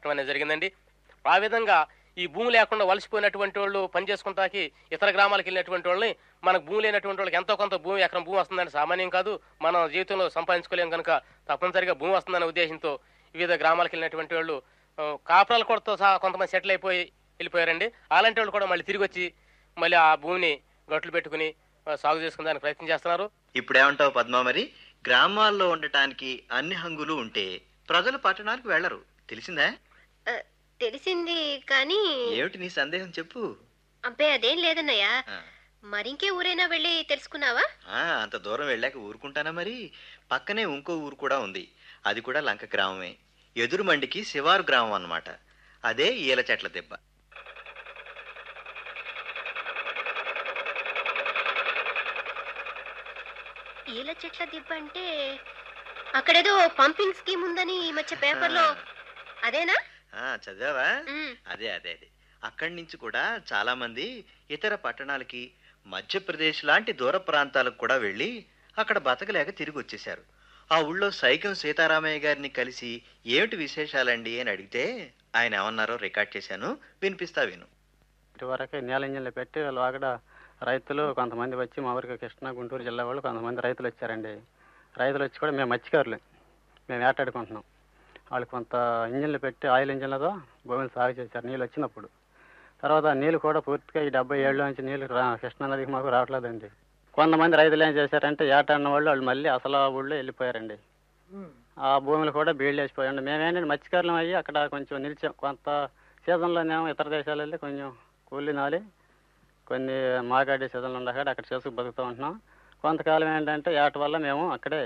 పెట్టడం అనేది జరిగిందండి ఆ విధంగా ఈ భూమి లేకుండా వలసిపోయినటువంటి వాళ్ళు పని చేసుకుంటాకి ఇతర గ్రామాలకు వెళ్ళినటువంటి వాళ్ళని మనకు భూమి లేనటువంటి వాళ్ళకి ఎంతో కొంత భూమి ఎకరం భూమి వస్తుందని సామాన్యం కాదు మనం జీవితంలో సంపాదించుకోలేం కనుక తప్పనిసరిగా భూమి వస్తుందనే ఉద్దేశంతో వివిధ గ్రామాలకు వెళ్ళినటువంటి వాళ్ళు ఆ, కాపురాల కొరతో సహా కొంతమంది సెటిల్ అయిపోయి వెళ్ళిపోయారండి అలాంటి వాళ్ళు కూడా మళ్ళీ తిరిగి వచ్చి మళ్ళీ ఆ భూమిని గట్లు పెట్టుకుని ఆ, సాగు చేసుకునే ప్రయత్నం చేస్తున్నారు ఇప్పుడేమంటావు పద్మ మరి గ్రామాల్లో ఉండటానికి అన్ని హంగులు ఉంటే ప్రజలు పట్టణానికి వెళ్లరు తెలిసిందా ఆ, తెలిసింది కానీ ఏమిటి నీ సందేహం చెప్పు అబ్బే అదేం లేదన్నయ్య ఆ, మరింకే ఊరైనా వెళ్ళి తెలుసుకున్నావా ఆ, అంత దూరం వెళ్ళాక ఊరుకుంటానా మరి పక్కనే ఇంకో ఊరు కూడా ఉంది అది కూడా లంక గ్రామమే ఎదురు మండికి శివారు గ్రామం అన్నమాట అదే ఈల చెట్ల దెబ్బ ఈల చెట్ల దిబ్బ అంటే అక్కడేదో పంపింగ్ స్కీమ్ ఉందని ఈ మధ్య పేపర్లో అదేనా ఆ, చదివావా ఉమ్, అదే అదే అదే అక్కడి నుంచి కూడా చాలా మంది ఇతర పట్టణాలకి మధ్యప్రదేశ్ లాంటి దూర ప్రాంతాలకు కూడా వెళ్ళి అక్కడ బతకలేక తిరిగి వచ్చేశారు ఆ ఊళ్ళో సైకం సీతారామయ్య గారిని కలిసి ఏమిటి విశేషాలండి అని అడిగితే ఆయన ఏమన్నారో రికార్డ్ చేశాను వినిపిస్తా విను ఇటువరకు నేల ఇంజన్లు పెట్టి వాళ్ళు అక్కడ రైతులు కొంతమంది వచ్చి మా ఊరికి కృష్ణా గుంటూరు జిల్లా వాళ్ళు కొంతమంది రైతులు వచ్చారండి రైతులు వచ్చి కూడా మేము మత్స్యకారులు మేము వేటాడుకుంటున్నాం వాళ్ళు కొంత ఇంజన్లు పెట్టి ఆయిల్ ఇంజన్లతో భూమిని సాగు చేశారు నీళ్ళు వచ్చినప్పుడు తర్వాత ఆ నీళ్ళు కూడా పూర్తిగా ఈ డెబ్బై ఏళ్ళ నుంచి నీళ్ళు రా కృష్ణా నదికి మాకు రావట్లేదండి కొంతమంది రైతులు ఏం చేశారంటే ఏటాడిన వాళ్ళు వాళ్ళు మళ్ళీ అసలు ఆ ఊళ్ళో వెళ్ళిపోయారండి ఆ భూములు కూడా బీళ్ళు వేసిపోయండి మేమేంటంటే మత్స్యకారులం అయ్యి అక్కడ కొంచెం నిలిచాం కొంత సీజన్లోనేమో ఇతర దేశాలు వెళ్ళి కొంచెం కూలి నాలి కొన్ని మాగాడి సీజన్లు ఉండగా అక్కడ చేసుకు బతుకుతూ ఉంటున్నాం కొంతకాలం ఏంటంటే ఏట వల్ల మేము అక్కడే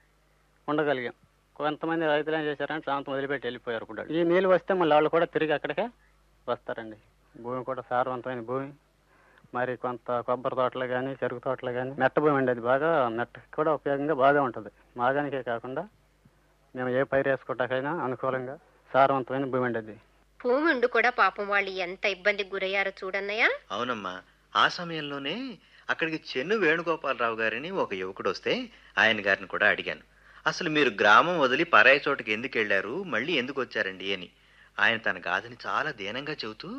ఉండగలిగాం కొంతమంది రైతులు ఏం చేశారంటే ప్రాంతం వదిలిపెట్టి వెళ్ళిపోయారు కూడా ఈ నీళ్ళు వస్తే మళ్ళీ వాళ్ళు కూడా తిరిగి అక్కడికే వస్తారండి భూమి కూడా సారవంతమైన భూమి మరి కొంత కొబ్బరి తోటలు కానీ చెరుకు తోటలు కానీ మెట్ట భూమి అండి అది బాగా మెట్టకి కూడా ఉపయోగంగా బాగా ఉంటుంది మాగానికే కాకుండా మేము ఏ పైరు వేసుకోవటాకైనా అనుకూలంగా సారవంతమైన భూమి అండి అది భూమి ఉండి కూడా పాపం వాళ్ళు ఎంత ఇబ్బందికి గురయ్యారో చూడన్నయ్య అవునమ్మా ఆ సమయంలోనే అక్కడికి చెన్ను వేణుగోపాలరావు గారిని ఒక యువకుడు వస్తే ఆయన గారిని కూడా అడిగాను అసలు మీరు గ్రామం వదిలి పరాయి చోటకి ఎందుకు వెళ్ళారు మళ్ళీ ఎందుకు వచ్చారండి అని ఆయన తన గాథని చాలా దీనంగా చెబుతూ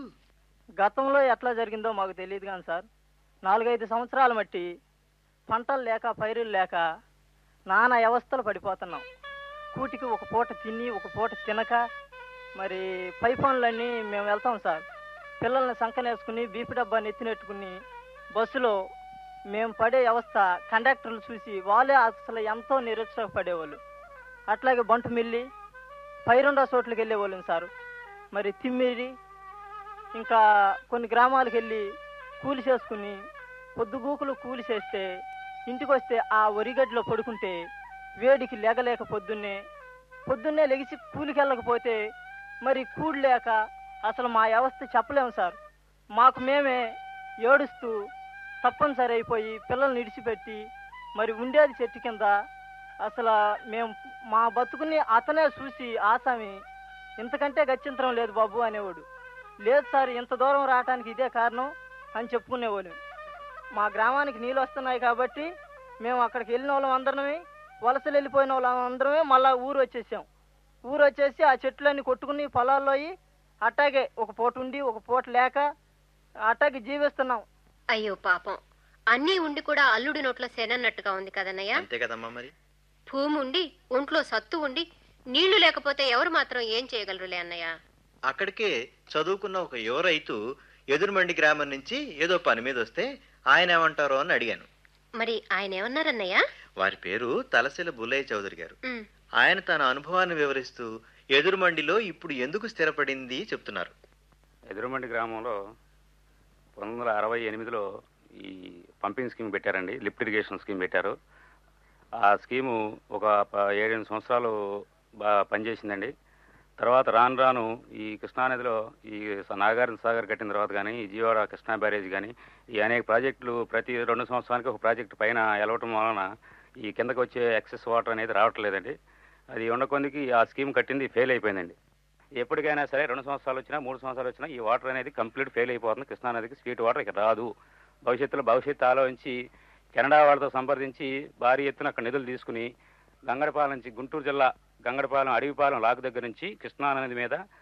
గతంలో ఎట్లా జరిగిందో మాకు తెలియదు కానీ సార్ నాలుగైదు సంవత్సరాల మట్టి పంటలు లేక పైరులు లేక నానా వ్యవస్థలు పడిపోతున్నాం కూటికి ఒక పూట తిని ఒక పూట తినక మరి పై పనులన్నీ మేము వెళ్తాం సార్ పిల్లల్ని సంకనేసుకుని బీపీ డబ్బా నెత్తినెట్టుకుని బస్సులో మేము పడే వ్యవస్థ కండక్టర్లు చూసి వాళ్ళే అసలు ఎంతో నిరుత్సాహపడేవాళ్ళు అట్లాగే బంటు మిల్లి పైరుండా చోట్లకి వెళ్ళేవాళ్ళం సార్ మరి తిమ్మిరి ఇంకా కొన్ని గ్రామాలకు వెళ్ళి కూలి చేసుకుని పొద్దుగూకులు కూలి చేస్తే ఇంటికి వస్తే ఆ వరిగడ్డిలో పడుకుంటే వేడికి లేగలేక పొద్దున్నే పొద్దున్నే లెగిసి కూలికి వెళ్ళకపోతే మరి కూడి లేక అసలు మా వ్యవస్థ చెప్పలేము సార్ మాకు మేమే ఏడుస్తూ తప్పనిసరి అయిపోయి పిల్లల్ని ఇడిచిపెట్టి మరి ఉండేది చెట్టు కింద అసలు మేము మా బతుకుని అతనే చూసి ఆసామి ఇంతకంటే గచ్చింతరం లేదు బాబు అనేవాడు లేదు సార్ ఇంత దూరం రావడానికి ఇదే కారణం అని చెప్పుకునేవాళ్ళు మా గ్రామానికి నీళ్ళు వస్తున్నాయి కాబట్టి మేము అక్కడికి వెళ్ళిన వాళ్ళం అందరమే వలసలు వెళ్ళిపోయిన వాళ్ళం అందరమే మళ్ళా ఊరు వచ్చేసాం ఊరు వచ్చేసి ఆ చెట్లన్నీ కొట్టుకుని పొలాల్లో అయ్యి అట్టాగే ఒక పూట ఉండి ఒక పూట లేక అట్టాగే జీవిస్తున్నాం అయ్యో పాపం అన్నీ ఉండి కూడా అల్లుడి నోట్లో సేనన్నట్టుగా ఉంది కదన్నయ్య అంతే కదమ్మా మరి భూమి ఉండి ఒంట్లో సత్తు ఉండి నీళ్లు లేకపోతే ఎవరు మాత్రం ఏం చేయగలరులే అన్నయ్య అక్కడికే చదువుకున్న ఒక యువ రైతు ఎదురుమండి గ్రామం నుంచి ఏదో పని మీద వస్తే ఆయన ఏమంటారో అని అడిగాను మరి ఆయన ఏమన్నారన్నయ్య వారి పేరు తలసిల బుల్లయ్య చౌదరి గారు ఉమ్, ఆయన తన అనుభవాన్ని వివరిస్తూ ఎదురుమండిలో ఇప్పుడు ఎందుకు స్థిరపడింది చెప్తున్నారు ఎదురుమండి గ్రామంలో పంతొమ్మిది వందల అరవై ఎనిమిదిలో ఈ పంపింగ్ స్కీమ్ పెట్టారండి లిఫ్ట్ ఇరిగేషన్ స్కీమ్ పెట్టారు ఆ స్కీము ఒక ప- ఏడెనిమిది సంవత్సరాలు బాగా పనిచేసిందండి తర్వాత రాను రాను ఈ కృష్ణానదిలో ఈ స- నాగార్జున సాగర్ కట్టిన తర్వాత కానీ ఈ జీవాడ కృష్ణా బ్యారేజ్ కానీ ఈ అనేక ప్రాజెక్టులు ప్రతి రెండు సంవత్సరానికి ఒక ప్రాజెక్టు పైన ఎలవటం వలన ఈ కిందకు వచ్చే ఎక్సెస్ వాటర్ అనేది రావట్లేదండి అది ఉండకొందికి ఆ స్కీమ్ కట్టింది ఫెయిల్ అయిపోయిందండి ఎప్పటికైనా సరే రెండు సంవత్సరాలు వచ్చినా మూడు సంవత్సరాలు వచ్చినా ఈ వాటర్ అనేది కంప్లీట్ ఫెయిల్ అయిపోతుంది కృష్ణానదికి స్వీట్ వాటర్ ఇక్కడ రాదు భవిష్యత్తులో భవిష్యత్తు ఆలోచించి కెనడా వాళ్ళతో సంప్రదించి భారీ ఎత్తున అక్కడ నిధులు తీసుకుని గంగడపాలెం నుంచి గుంటూరు జిల్లా గంగడపాలెం అడవిపాలెం లాక్ దగ్గర నుంచి కృష్ణానది మీద